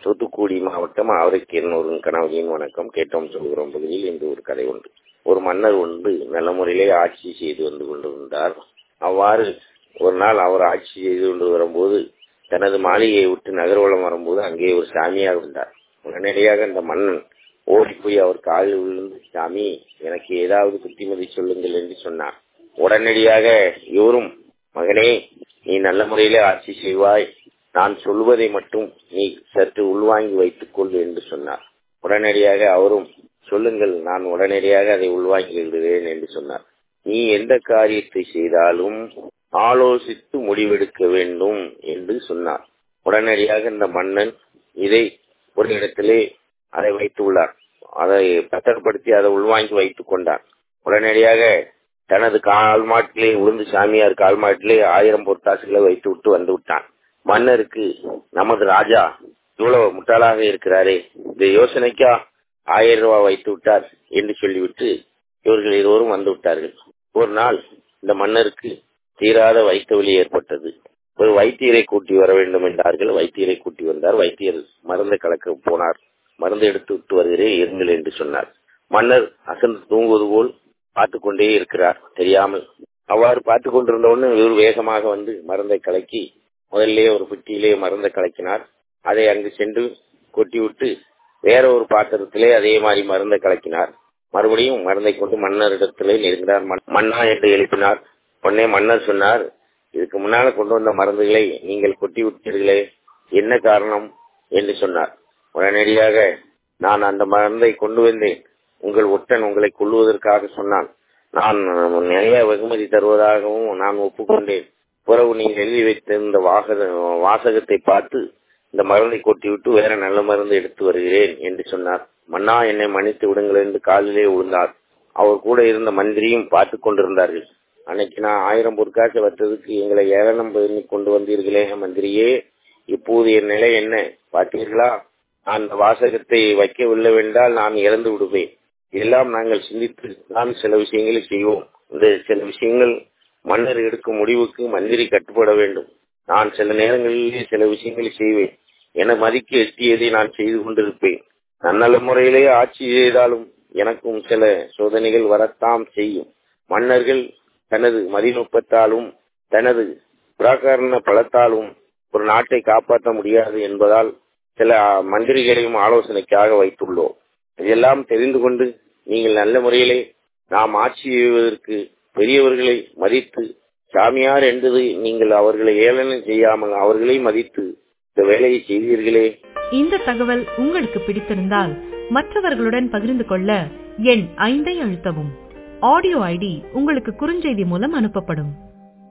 தூத்துக்குடி மாவட்டம் ஆவரைக்கீரனூரின் கணவரின் வணக்கம் கேட்டோம் சொல்கிறோம் பகுதியில் இன்று ஒரு கதை உண்டு ஒரு மன்னர் ஒன்று நல்ல முறையிலே ஆட்சி செய்து வந்து கொண்டிருந்தார் அவ்வாறு ஒரு நாள் அவர் ஆட்சி செய்து கொண்டு வரும்போது தனது மாளிகையை விட்டு நகர்வலம் வரும்போது அங்கே ஒரு சாமியார் வந்தார் உடனடியாக அந்த மன்னன் ஓடி போய் அவர் காலில் விழுந்து சாமி எனக்கு ஏதாவது புத்திமதி சொல்லுங்கள் என்று சொன்னார் உடனடியாக இவரும் மகனே நீ நல்ல முறையிலே ஆட்சி செய்வாய் நான் சொல்வதை மட்டும் நீ சற்று உள்வாங்கி வைத்துக் கொள் என்று சொன்னார் உடனடியாக அவரும் சொல்லுங்கள் நான் உடனடியாக அதை உள்வாங்கி விடுகிறேன் என்று சொன்னார் நீ எந்த காரியத்தை செய்தாலும் ஆலோசித்து முடிவெடுக்க வேண்டும் என்று சொன்னார் உடனடியாக இந்த மன்னன் இதை ஒரு இடத்திலே அதை வைத்துள்ளார் அதை பத்திரப்படுத்தி அதை உள்வாங்கி வைத்துக் கொண்டார் உடனடியாக தனது கால் மாட்டிலே உளுந்து சாமியார் கால் மாட்டிலே ஆயிரம் பொற்காசுகளை வைத்து விட்டு வந்து விட்டான் மன்னருக்கு நமது ராஜா இவ்வளவு முட்டாளாக இருக்கிறாரே இந்த யோசனைக்கா ஆயிரம் ரூபாய் வைத்து விட்டார் என்று சொல்லிவிட்டு இவர்கள் இருவரும் வந்து விட்டார்கள் ஒரு நாள் இந்த மன்னருக்கு தீராத வைத்த வழி ஏற்பட்டது ஒரு வைத்தியரை கூட்டி வர வேண்டும் என்றார்கள் வைத்தியரை கூட்டி வந்தார் வைத்தியர் மருந்தை கலக்க போனார் மருந்து எடுத்து விட்டு வருகிறேன் இருங்கள் என்று சொன்னார் மன்னர் அசந்து தூங்குவது போல் பார்த்து கொண்டே இருக்கிறார் தெரியாமல் அவ்வாறு பார்த்து கொண்டிருந்தவுடனே இவர் வேகமாக வந்து மருந்தை கலக்கி முதல்ல ஒரு பெட்டியிலே மருந்தை கலக்கினார் அதை அங்கு சென்று கொட்டி விட்டு வேற ஒரு பாத்திரத்திலே அதே மாதிரி மருந்தை கலக்கினார் மறுபடியும் மருந்தை கொண்டு மன்னரிடத்திலே நெருங்கினார் மன்னா என்று எழுப்பினார் உடனே மன்னர் சொன்னார் இதுக்கு முன்னால கொண்டு வந்த மருந்துகளை நீங்கள் கொட்டி விட்டீர்களே என்ன காரணம் என்று சொன்னார் உடனடியாக நான் அந்த மருந்தை கொண்டு வந்தேன் உங்கள் ஒற்றன் உங்களை கொள்வதற்காக சொன்னான் நான் நிறைய வெகுமதி தருவதாகவும் நான் ஒப்புக்கொண்டேன் பிறகு நீங்கள் எழுதி வைத்திருந்த வாசகத்தை பார்த்து இந்த மருந்தை கொட்டிவிட்டு வேற நல்ல மருந்து எடுத்து வருகிறேன் என்று சொன்னார் மன்னா என்னை மன்னித்து விடுங்கள் என்று காலிலே விழுந்தார் அவர் கூட இருந்த மந்திரியும் பார்த்து கொண்டிருந்தார்கள் அன்னைக்கு நான் ஆயிரம் பொற்காசு வற்றதுக்கு எங்களை ஏளனம் பண்ணி கொண்டு வந்தீர்களே மந்திரியே இப்போது என் நிலை என்ன பார்த்தீர்களா அந்த வாசகத்தை வைக்கவில்லை வென்றால் நான் இறந்து விடுவேன் எல்லாம் நாங்கள் சிந்தித்து தான் சில விஷயங்களை செய்வோம் இந்த சில விஷயங்கள் மன்னர் எடுக்கும் முடிவுக்கு மந்திரி கட்டுப்பட வேண்டும் நான் சில நேரங்களிலே சில விஷயங்களை செய்வேன் என மதிக்க எட்டியதை நான் செய்து கொண்டிருப்பேன் நன்னல முறையிலே ஆட்சி செய்தாலும் எனக்கும் சில சோதனைகள் வரத்தாம் செய்யும் மன்னர்கள் தனது மதிநுட்பத்தாலும் தனது புராகரண பலத்தாலும் ஒரு நாட்டை காப்பாற்ற முடியாது என்பதால் சில மந்திரிகளையும் ஆலோசனைக்காக வைத்துள்ளோம் இதெல்லாம் தெரிந்து கொண்டு நீங்கள் நல்ல முறையிலே நாம் ஆட்சி செய்வதற்கு பெரியவர்களை மதித்து சாமியார் என்பது நீங்கள் அவர்களை ஏளனம் செய்யாமல் அவர்களை மதித்து இந்த வேலையை செய்தீர்களே இந்த தகவல் உங்களுக்கு பிடித்திருந்தால் மற்றவர்களுடன் பகிர்ந்து கொள்ள எண் ஐந்தை அழுத்தவும் ஆடியோ ஐடி உங்களுக்கு குறுஞ்செய்தி மூலம் அனுப்பப்படும்